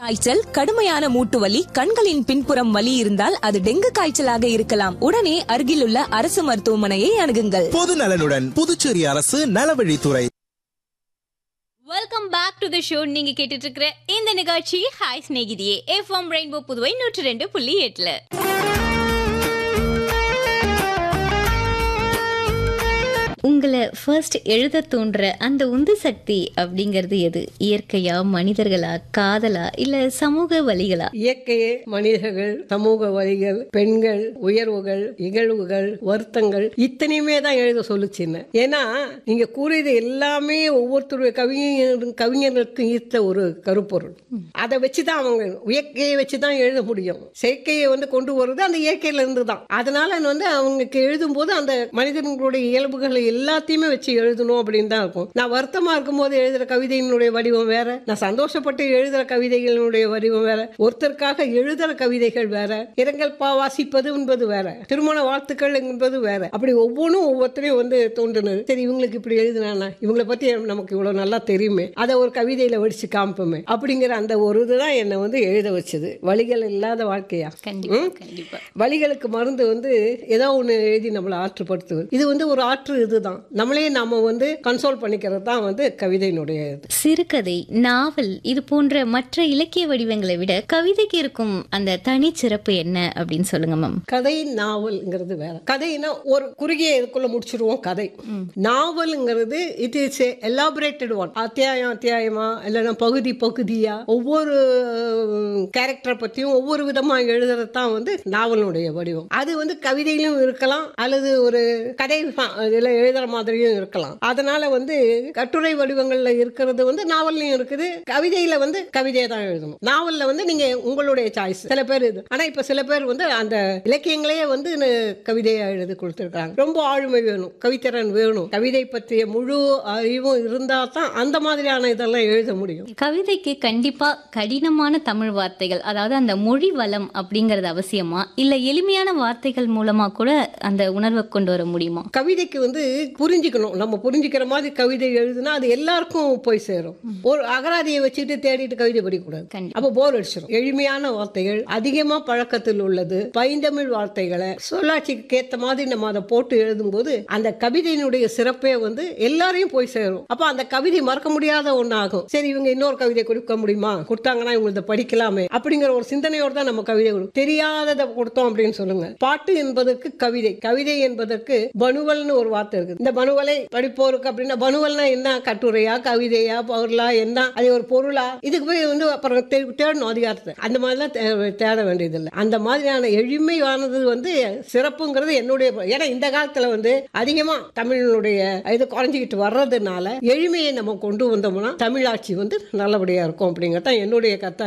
காய்ச்சல் கடுமையான மூட்டு வலி கண்களின் பின்புறம் வலி இருந்தால் அது டெங்கு காய்ச்சலாக இருக்கலாம் உடனே அருகிலுள்ள அரசு மருத்துவமனையை அணுகுங்கள் பொது நலனுடன் புதுச்சேரி அரசு நலவழித்துறை welcome back to the show நீங்க கேட்டுட்டு இருக்கிற இந்த நிகழ்ச்சி ஹாய் ஸ்நேகிதியே எஃப்எம் ரெயின்போ புதுவை நூற்றி ரெண்டு புள்ளி எட்டுல உங்களை ஃபர்ஸ்ட் எழுத தூண்டுற அந்த உந்து சக்தி அப்படிங்கிறது எது இயற்கையா மனிதர்களா காதலா இல்ல சமூக வழிகளா இயற்கையே மனிதர்கள் சமூக வழிகள் பெண்கள் உயர்வுகள் இகழ்வுகள் வருத்தங்கள் இத்தனையுமே தான் எழுத சொல்லுச்சுன்னு ஏன்னா நீங்க கூறியது எல்லாமே ஒவ்வொருத்தருடைய கவிஞர் கவிஞர்களுக்கும் ஈர்த்த ஒரு கருப்பொருள் அதை வச்சுதான் அவங்க இயற்கையை வச்சுதான் எழுத முடியும் செயற்கையை வந்து கொண்டு வர்றது அந்த இயற்கையில இருந்து தான் அதனால வந்து அவங்களுக்கு எழுதும்போது அந்த மனிதர்களுடைய இயல்புகளை எல்லாத்தையுமே வச்சு எழுதணும் அப்படின்னு தான் இருக்கும் நான் வருத்தமா இருக்கும்போது எழுதுற கவிதையினுடைய வடிவம் வேற நான் சந்தோஷப்பட்டு எழுதுற கவிதைகளினுடைய வடிவம் வேற ஒருத்தருக்காக எழுதுற கவிதைகள் வேற இரங்கல் பா வாசிப்பது என்பது வேற திருமண வாழ்த்துக்கள் என்பது வேற அப்படி ஒவ்வொன்றும் ஒவ்வொருத்தரையும் வந்து தோன்றுனது சரி இவங்களுக்கு இப்படி எழுதுனானா இவங்களை பத்தி நமக்கு இவ்வளவு நல்லா தெரியுமே அதை ஒரு கவிதையில வடிச்சு காமிப்போமே அப்படிங்கிற அந்த ஒரு இதுதான் என்னை வந்து எழுத வச்சது வழிகள் இல்லாத வாழ்க்கையா கண்டிப்பா ம்? கண்டிப்பா வலிகளுக்கு மருந்து வந்து ஏதோ ஒன்று எழுதி நம்மளை ஆற்றுப்படுத்துவது இது வந்து ஒரு ஆற்று இதுதான் நம்மளே நாம வந்து கன்சோல் பண்ணிக்கிறது தான் வந்து கவிதையினுடைய இது சிறுகதை நாவல் இது போன்ற மற்ற இலக்கிய வடிவங்களை விட கவிதைக்கு இருக்கும் அந்த தனிச்சிறப்பு என்ன அப்படின்னு சொல்லுங்க மேம் கதை நாவல்ங்கிறது வேற கதைனா ஒரு குறுகிய இதுக்குள்ள முடிச்சிருவோம் கதை நாவல்ங்கிறது இட் இஸ் எலாபரேட்டட் ஒன் அத்தியாயம் அத்தியாயமா இல்லைன்னா பகுதி பகுதியா ஒவ்வொரு கேரக்டரை பத்தியும் ஒவ்வொரு விதமா எழுதுறது தான் வந்து நாவலுடைய வடிவம் அது வந்து கவிதையிலும் இருக்கலாம் அல்லது ஒரு கதை ஃப- இதுல எழுதுற மாதிரியும் இருக்கலாம் அதனால வந்து கட்டுரை வடிவங்கள்ல இருக்கிறது வந்து நாவல்லையும் இருக்குது கவிதையில வந்து கவிதையை தான் எழுதணும் நாவல்ல வந்து நீங்க உங்களுடைய சாய்ஸ் சில பேர் இது ஆனா இப்ப சில பேர் வந்து அந்த இலக்கியங்களையே வந்து ந- கவிதையா எழுதி கொடுத்துருக்காங்க ரொம்ப ஆளுமை வேணும் கவித்திறன் வேணும் கவிதை பற்றிய முழு அறிவும் இருந்தா தான் அந்த மாதிரியான இதெல்லாம் எழுத முடியும் கவிதைக்கு கண்டிப்பா கடினமான தமிழ் வார்த்தைகள் அதாவது அந்த மொழி வளம் அப்படிங்கறது அவசியமா இல்ல எளிமையான வார்த்தைகள் மூலமா கூட அந்த உணர்வை கொண்டு வர முடியுமா கவிதைக்கு வந்து புரிஞ்சுக்கணும் நம்ம புரிஞ்சுக்கிற மாதிரி கவிதை எழுதுனா அது எல்லாருக்கும் போய் சேரும் ஒரு அகராதியை வச்சுட்டு தேடிட்டு கவிதை படிக்கக்கூடாது கண்டிப்பா. அப்ப போர் அடிச்சிடும் எளிமையான வார்த்தைகள் அதிகமா பழக்கத்தில் உள்ளது பைந்தமிழ் வார்த்தைகளை சொல்லாட்சிக்கு ஏத்த மாதிரி நம்ம அதை போட்டு எழுதும்போது அந்த கவிதையினுடைய சிறப்பே வந்து எல்லாரையும் போய் சேரும் அப்ப அந்த கவிதை மறக்க முடியாத ஒண்ணாகும் சரி இவங்க இன்னொரு கவிதை கொடுக்க முடியுமா கொடுத்தாங்கன்னா இவங்க இதை படிக்கலாமே அப்படிங்கிற ஒரு சிந்தனையோட தான் நம்ம கவிதை கொடுக்கும் தெரியாததை கொடுத்தோம் அப்படின்னு சொல்லுங்க பாட்டு என்பதற்கு கவிதை கவிதை என்பதற்கு பனுவல்னு ஒரு வார்த்தை இருக்கு இந்த பனுவலை படிப்போருக்கு அப்படின்னா பனுவல்னா என்ன கட்டுரையா கவிதையா பொருளா என்ன அது ஒரு பொருளா இதுக்கு போய் வந்து அப்புறம் தே- தேடணும் அதிகாரத்தை அந்த மாதிரிலாம் தே- தேட வேண்டியதில்லை அந்த மாதிரியான எளிமையானது வந்து சிறப்புங்கிறது என்னுடைய ஏன்னா இந்த காலத்துல வந்து அதிகமா தமிழினுடைய இது குறைஞ்சிக்கிட்டு வர்றதுனால எளிமையை நம்ம கொண்டு வந்தோம்னா தமிழாட்சி வந்து நல்லபடியா இருக்கும் அப்படிங்கிறது தான் என்னுடைய கருத்தா